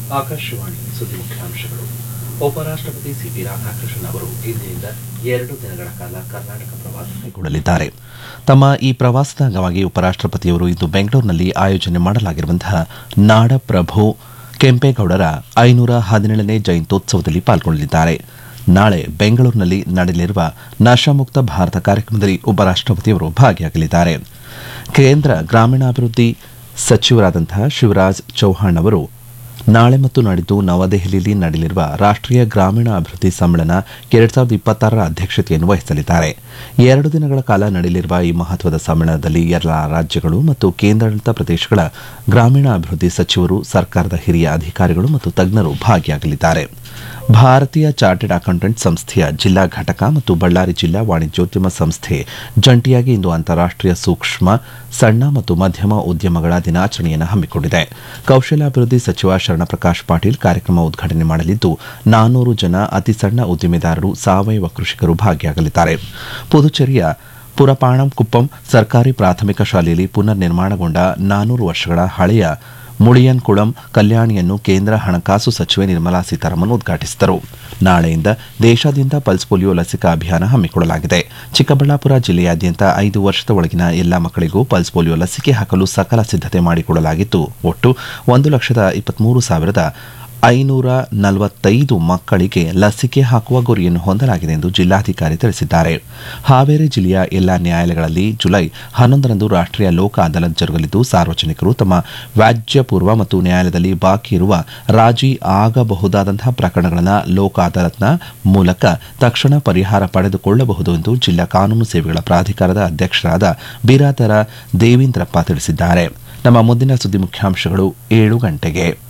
ಆಕಾಶವಾಣಿ ಸುದ್ದಿ ಮುಖ್ಯಾಂಶಗಳು ಉಪರಾಷ್ಟ್ರಪತಿ ಸಿಪಿ ರಾಧಾಕೃಷ್ಣನ್ ಅವರು ಇಂದಿನಿಂದ ಎರಡು ದಿನಗಳ ಕಾಲ ಕರ್ನಾಟಕ ಪ್ರವಾಸ ಕೈಗೊಳ್ಳಲಿದ್ದಾರೆ ತಮ್ಮ ಈ ಪ್ರವಾಸದ ಅಂಗವಾಗಿ ಉಪರಾಷ್ಟ್ರಪತಿಯವರು ಇಂದು ಬೆಂಗಳೂರಿನಲ್ಲಿ ಆಯೋಜನೆ ಮಾಡಲಾಗಿರುವಂತಹ ನಾಡಪ್ರಭು ಕೆಂಪೇಗೌಡರ ಐನೂರ ಹದಿನೇಳನೇ ಜಯಂತ್ಯೋತ್ಸವದಲ್ಲಿ ಪಾಲ್ಗೊಳ್ಳಲಿದ್ದಾರೆ ನಾಳೆ ಬೆಂಗಳೂರಿನಲ್ಲಿ ನಡೆಯಲಿರುವ ನಶಾಮುಕ್ತ ಭಾರತ ಕಾರ್ಯಕ್ರಮದಲ್ಲಿ ಉಪರಾಷ್ಟ್ರಪತಿಯವರು ಭಾಗಿಯಾಗಲಿದ್ದಾರೆ ಕೇಂದ್ರ ಗ್ರಾಮೀಣಾಭಿವೃದ್ಧಿ ಸಚಿವರಾದಂತಹ ಶಿವರಾಜ್ ಚೌಹಾಣ್ ಅವರು ನಾಳೆ ಮತ್ತು ನಾಡಿದ್ದು ನವದೆಹಲಿಯಲ್ಲಿ ನಡೆಯಲಿರುವ ರಾಷ್ಟೀಯ ಗ್ರಾಮೀಣ ಅಭಿವೃದ್ಧಿ ಸಮ್ಮೇಳನ ಎರಡ್ ಸಾವಿರದ ಇಪ್ಪತ್ತಾರರ ಅಧ್ಯಕ್ಷತೆಯನ್ನು ವಹಿಸಲಿದ್ದಾರೆ ಎರಡು ದಿನಗಳ ಕಾಲ ನಡೆಯಲಿರುವ ಈ ಮಹತ್ವದ ಸಮ್ಮೇಳನದಲ್ಲಿ ಎಲ್ಲ ರಾಜ್ಯಗಳು ಮತ್ತು ಕೇಂದ್ರಾಡಳಿತ ಪ್ರದೇಶಗಳ ಗ್ರಾಮೀಣ ಅಭಿವೃದ್ಧಿ ಸಚಿವರು ಸರ್ಕಾರದ ಹಿರಿಯ ಅಧಿಕಾರಿಗಳು ಮತ್ತು ತಜ್ಞರು ಭಾಗಿಯಾಗಲಿದ್ದಾರೆ ಭಾರತೀಯ ಚಾರ್ಟೆಡ್ ಅಕೌಂಟೆಂಟ್ ಸಂಸ್ಥೆಯ ಜಿಲ್ಲಾ ಘಟಕ ಮತ್ತು ಬಳ್ಳಾರಿ ಜಿಲ್ಲಾ ವಾಣಿಜ್ಯೋದ್ಯಮ ಸಂಸ್ಥೆ ಜಂಟಿಯಾಗಿ ಇಂದು ಅಂತಾರಾಷ್ಟೀಯ ಸೂಕ್ಷ್ಮ ಸಣ್ಣ ಮತ್ತು ಮಧ್ಯಮ ಉದ್ಯಮಗಳ ದಿನಾಚರಣೆಯನ್ನು ಹಮ್ಮಿಕೊಂಡಿದೆ ಕೌಶಲ್ಯಾಭಿವೃದ್ಧಿ ಸಚಿವ ಶರಣಪ್ರಕಾಶ್ ಪಾಟೀಲ್ ಕಾರ್ಯಕ್ರಮ ಉದ್ಘಾಟನೆ ಮಾಡಲಿದ್ದು ನಾನ್ನೂರು ಜನ ಅತಿ ಸಣ್ಣ ಉದ್ಯಮಿದಾರರು ಸಾವಯವ ಕೃಷಿಕರು ಭಾಗಿಯಾಗಲಿದ್ದಾರೆ ಪುದುಚೇರಿಯ ಪುರಪಾಣಂಕುಪ್ಪಂ ಸರ್ಕಾರಿ ಪ್ರಾಥಮಿಕ ಶಾಲೆಯಲ್ಲಿ ಪುನರ್ ನಿರ್ಮಾಣಗೊಂಡ ನಾನ್ನೂರು ವರ್ಷಗಳ ಹಳೆಯ ಮುಳಿಯನ್ಕುಳಂ ಕಲ್ಯಾಣಿಯನ್ನು ಕೇಂದ್ರ ಹಣಕಾಸು ಸಚಿವೆ ನಿರ್ಮಲಾ ಸೀತಾರಾಮನ್ ಉದ್ಘಾಟಿಸಿದರು ನಾಳೆಯಿಂದ ದೇಶಾದ್ಯಂತ ಪಲ್ಸ್ ಪೋಲಿಯೋ ಲಸಿಕಾ ಅಭಿಯಾನ ಹಮ್ಮಿಕೊಳ್ಳಲಾಗಿದೆ ಚಿಕ್ಕಬಳ್ಳಾಪುರ ಜಿಲ್ಲೆಯಾದ್ಯಂತ ಐದು ವರ್ಷದ ಒಳಗಿನ ಎಲ್ಲಾ ಮಕ್ಕಳಿಗೂ ಪಲ್ಸ್ ಪೋಲಿಯೋ ಲಸಿಕೆ ಹಾಕಲು ಸಕಲ ಸಿದ್ದತೆ ಮಾಡಿಕೊಳ್ಳಲಾಗಿದ್ದು ಒಟ್ಟು ಒಂದು ಲಕ್ಷದ ಇಪ್ಪತ್ಮೂರು ಸಾವಿರದ ಐನೂರ ನಲವತ್ತೈದು ಮಕ್ಕಳಿಗೆ ಲಸಿಕೆ ಹಾಕುವ ಗುರಿಯನ್ನು ಹೊಂದಲಾಗಿದೆ ಎಂದು ಜಿಲ್ಲಾಧಿಕಾರಿ ತಿಳಿಸಿದ್ದಾರೆ ಹಾವೇರಿ ಜಿಲ್ಲೆಯ ಎಲ್ಲಾ ನ್ಯಾಯಾಲಯಗಳಲ್ಲಿ ಜುಲೈ ಹನ್ನೊಂದರಂದು ರಾಷ್ಟೀಯ ಲೋಕ ಅದಾಲತ್ ಜರುಗಲಿದ್ದು ಸಾರ್ವಜನಿಕರು ತಮ್ಮ ವ್ಯಾಜ್ಯ ಪೂರ್ವ ಮತ್ತು ನ್ಯಾಯಾಲಯದಲ್ಲಿ ಬಾಕಿ ಇರುವ ರಾಜಿ ಆಗಬಹುದಾದಂತಹ ಪ್ರಕರಣಗಳನ್ನು ಲೋಕ ಅದಾಲತ್ನ ಮೂಲಕ ತಕ್ಷಣ ಪರಿಹಾರ ಪಡೆದುಕೊಳ್ಳಬಹುದು ಎಂದು ಜಿಲ್ಲಾ ಕಾನೂನು ಸೇವೆಗಳ ಪ್ರಾಧಿಕಾರದ ಅಧ್ಯಕ್ಷರಾದ ಬಿರಾದರ ದೇವೀಂದ್ರಪ್ಪ ತಿಳಿಸಿದ್ದಾರೆ ನಮ್ಮ ಮುಂದಿನ ಸುದ್ದಿ ಮುಖ್ಯಾಂಶಗಳು ಏಳು ಗಂಟೆಗೆ